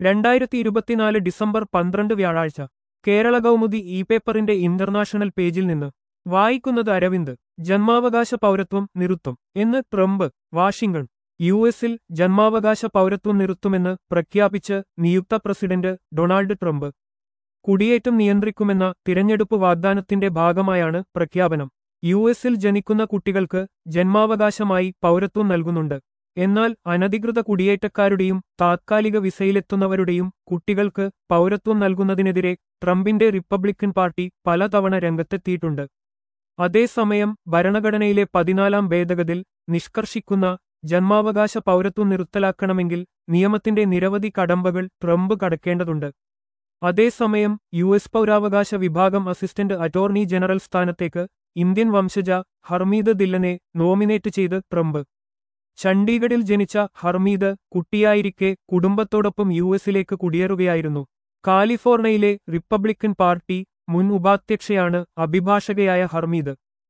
രണ്ടായിരത്തി ഇരുപത്തിനാല് ഡിസംബർ പന്ത്രണ്ട് വ്യാഴാഴ്ച കേരള കൗമുദി ഇ പേപ്പറിന്റെ ഇന്റർനാഷണൽ പേജിൽ നിന്ന് വായിക്കുന്നത് അരവിന്ദ് ജന്മാവകാശ പൗരത്വം നിറുത്തും എന്ന് ട്രംപ് വാഷിംഗ്ടൺ യു എസിൽ ജന്മാവകാശ പൗരത്വം നിറുത്തുമെന്ന് പ്രഖ്യാപിച്ച് നിയുക്ത പ്രസിഡന്റ് ഡൊണാൾഡ് ട്രംപ് കുടിയേറ്റം നിയന്ത്രിക്കുമെന്ന തിരഞ്ഞെടുപ്പ് വാഗ്ദാനത്തിന്റെ ഭാഗമായാണ് പ്രഖ്യാപനം യു എസിൽ ജനിക്കുന്ന കുട്ടികൾക്ക് ജന്മാവകാശമായി പൗരത്വം നൽകുന്നുണ്ട് എന്നാൽ അനധികൃത കുടിയേറ്റക്കാരുടെയും താത്കാലിക വിസയിലെത്തുന്നവരുടെയും കുട്ടികൾക്ക് പൗരത്വം നൽകുന്നതിനെതിരെ ട്രംപിന്റെ റിപ്പബ്ലിക്കൻ പാർട്ടി പലതവണ രംഗത്തെത്തിയിട്ടുണ്ട് അതേസമയം ഭരണഘടനയിലെ പതിനാലാം ഭേദഗതിൽ നിഷ്കർഷിക്കുന്ന ജന്മാവകാശ പൗരത്വം നിർത്തലാക്കണമെങ്കിൽ നിയമത്തിന്റെ നിരവധി കടമ്പകൾ ട്രംപ് കടക്കേണ്ടതുണ്ട് അതേസമയം യു എസ് പൗരാവകാശ വിഭാഗം അസിസ്റ്റന്റ് അറ്റോർണി ജനറൽ സ്ഥാനത്തേക്ക് ഇന്ത്യൻ വംശജ ഹർമീദ് ദില്ലനെ നോമിനേറ്റ് ചെയ്ത് ട്രംപ് ചണ്ഡീഗഡിൽ ജനിച്ച ഹർമീദ് കുട്ടിയായിരിക്കെ കുടുംബത്തോടൊപ്പം യു എസിലേക്ക് കുടിയേറുകയായിരുന്നു കാലിഫോർണിയയിലെ റിപ്പബ്ലിക്കൻ പാർട്ടി മുൻ ഉപാധ്യക്ഷയാണ് അഭിഭാഷകയായ ഹർമീദ്